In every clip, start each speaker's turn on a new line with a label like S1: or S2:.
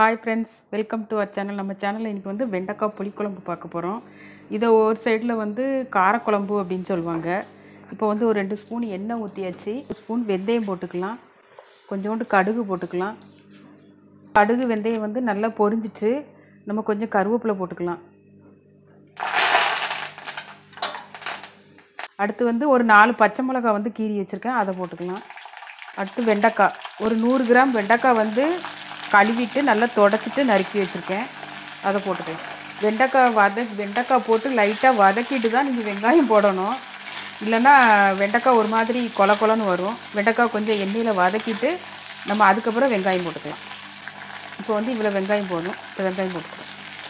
S1: hi friends welcome to our channel நம்ம சேனலில் இன்றைக்கி வந்து வெண்டைக்காய் புளிக்குழம்பு பார்க்க போகிறோம் இதை ஒரு சைடில் வந்து காரக்குழம்பு அப்படின்னு சொல்லுவாங்க இப்போ வந்து ஒரு ரெண்டு ஸ்பூன் எண்ணெய் ஊற்றியாச்சு ஒரு ஸ்பூன் வெந்தயம் போட்டுக்கலாம் கொஞ்சோண்டு கடுகு போட்டுக்கலாம் கடுகு வெந்தயம் வந்து நல்லா பொரிஞ்சிட்டு நம்ம கொஞ்சம் கருவேப்பிலை போட்டுக்கலாம் அடுத்து வந்து ஒரு நாலு பச்சை மிளகாய் வந்து கீறி வச்சுருக்கேன் அதை போட்டுக்கலாம் அடுத்து வெண்டைக்காய் ஒரு நூறு கிராம் வெண்டைக்காய் வந்து கழுவிட்டு நல்லா தொடச்சிட்டு நறுக்கி வச்சுருக்கேன் அதை போட்டுக்கலாம் வெண்டைக்காய் வத வெண்டைக்காய் போட்டு லைட்டாக வதக்கிட்டு தான் நீங்கள் வெங்காயம் போடணும் இல்லைன்னா வெண்டைக்காய் ஒரு மாதிரி கொல கொலன்னு வரும் வெண்டைக்காய் கொஞ்சம் எண்ணெயில் வதக்கிட்டு நம்ம அதுக்கப்புறம் வெங்காயம் போட்டுக்கலாம் இப்போ வந்து இவ்வளோ வெங்காயம் போடணும் இப்போ வெங்காயம் போட்டுக்கலாம்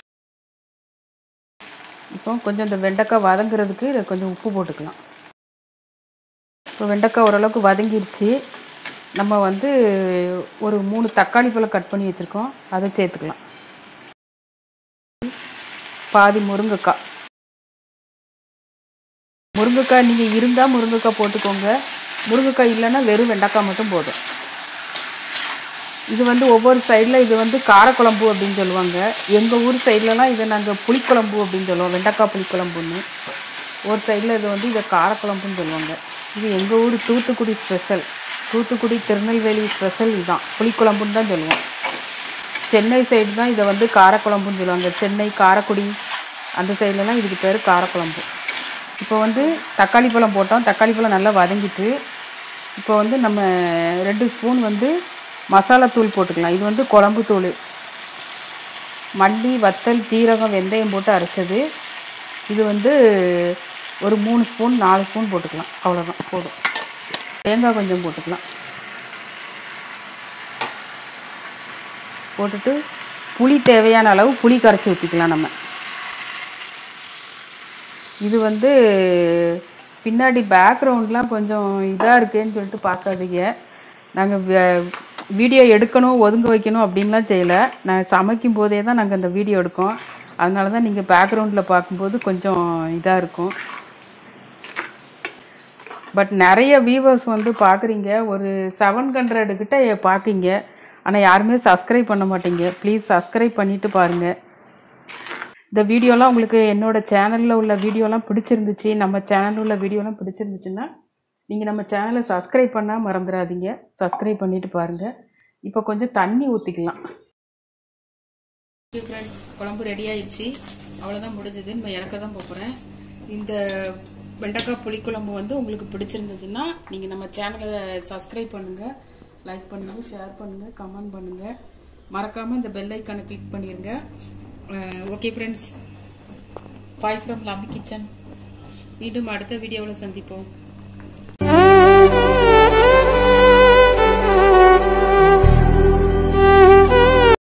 S1: இப்போ கொஞ்சம் இந்த வெண்டைக்காய் வதங்குறதுக்கு இதை கொஞ்சம் உப்பு போட்டுக்கலாம் இப்போ வெண்டைக்காய் ஓரளவுக்கு வதங்கிருச்சு நம்ம வந்து ஒரு மூணு தக்காளி பழம் கட் பண்ணி வச்சுருக்கோம் அதை சேர்த்துக்கலாம் பாதி முருங்கைக்காய் முருங்கைக்காய் நீங்கள் இருந்தால் முருங்கைக்காய் போட்டுக்கோங்க முருங்கைக்காய் இல்லைன்னா வெறும் வெண்டைக்காய் மட்டும் போதும் இது வந்து ஒவ்வொரு சைடில் இது வந்து காரக்குழம்பு அப்படின்னு சொல்லுவாங்க எங்கள் ஊர் சைட்லலாம் இதை நாங்கள் புளிக்குழம்பு அப்படின்னு சொல்லுவோம் வெண்டைக்காய் புளிக்குழம்புன்னு ஒரு சைடில் இது வந்து இதை காரக்குழம்புன்னு சொல்லுவாங்க இது எங்கள் ஊர் தூத்துக்குடி ஸ்பெஷல் தூத்துக்குடி திருநெல்வேலி ஸ்பெஷல் இதுதான் புளிக்குழம்புன்னு தான் சொல்லுவோம் சென்னை சைடு தான் இதை வந்து காரக்குழம்புன்னு சொல்லுவாங்க சென்னை காரக்குடி அந்த சைட்லலாம் இதுக்கு பேர் காரக்குழம்பு இப்போ வந்து தக்காளி பழம் போட்டோம் தக்காளி பழம் நல்லா வதங்கிட்டு இப்போ வந்து நம்ம ரெண்டு ஸ்பூன் வந்து மசாலா தூள் போட்டுக்கலாம் இது வந்து குழம்பு தூள் மல்லி வத்தல் ஜீரகம் வெந்தயம் போட்டு அரைச்சது இது வந்து ஒரு மூணு ஸ்பூன் நாலு ஸ்பூன் போட்டுக்கலாம் அவ்வளோதான் போதும் தேங்காய் கொஞ்சம் போட்டுக்கலாம் போட்டுட்டு புளி தேவையான அளவு புளி கரைச்சி ஊற்றிக்கலாம் நம்ம இது வந்து பின்னாடி பேக்ரவுண்ட்லாம் கொஞ்சம் இதாக இருக்கேன்னு சொல்லிட்டு பார்க்காதீங்க நாங்கள் வீடியோ எடுக்கணும் ஒதுங்க வைக்கணும் அப்படின்லாம் செய்யலை நான் சமைக்கும் போதே தான் நாங்கள் இந்த வீடியோ எடுக்கோம் அதனால தான் நீங்கள் பேக்ரவுண்டில் பார்க்கும்போது கொஞ்சம் இதாக இருக்கும் பட் நிறைய வியூவர்ஸ் வந்து பார்க்குறீங்க ஒரு செவன் ஹண்ட்ரட் கிட்ட பார்க்கீங்க ஆனால் யாருமே சப்ஸ்கிரைப் பண்ண மாட்டீங்க ப்ளீஸ் சப்ஸ்கிரைப் பண்ணிவிட்டு பாருங்கள் இந்த வீடியோலாம் உங்களுக்கு என்னோடய சேனலில் உள்ள வீடியோலாம் பிடிச்சிருந்துச்சு நம்ம சேனலில் உள்ள வீடியோலாம் பிடிச்சிருந்துச்சுன்னா நீங்கள் நம்ம சேனலை சப்ஸ்கிரைப் பண்ணால் மறந்துடாதீங்க சப்ஸ்கிரைப் பண்ணிவிட்டு பாருங்கள் இப்போ கொஞ்சம் தண்ணி ஊற்றிக்கலாம் ஃப்ரெண்ட்ஸ் குழம்பு ரெடி ஆயிடுச்சு அவ்வளோதான் முடிஞ்சது நம்ம இறக்க தான் போகிறேன் இந்த வெண்டைக்காய் புளிக்குழம்பு வந்து உங்களுக்கு பிடிச்சிருந்ததுன்னா நீங்கள் நம்ம சேனலை சப்ஸ்கிரைப் பண்ணுங்கள் லைக் பண்ணுங்கள் ஷேர் பண்ணுங்கள் கமெண்ட் பண்ணுங்கள் மறக்காமல் இந்த பெல் ஐக்கானை கிளிக் பண்ணிடுங்க okay friends bye from Lami kitchen மீண்டும் அடுத்த வீடியோவில் சந்திப்போம்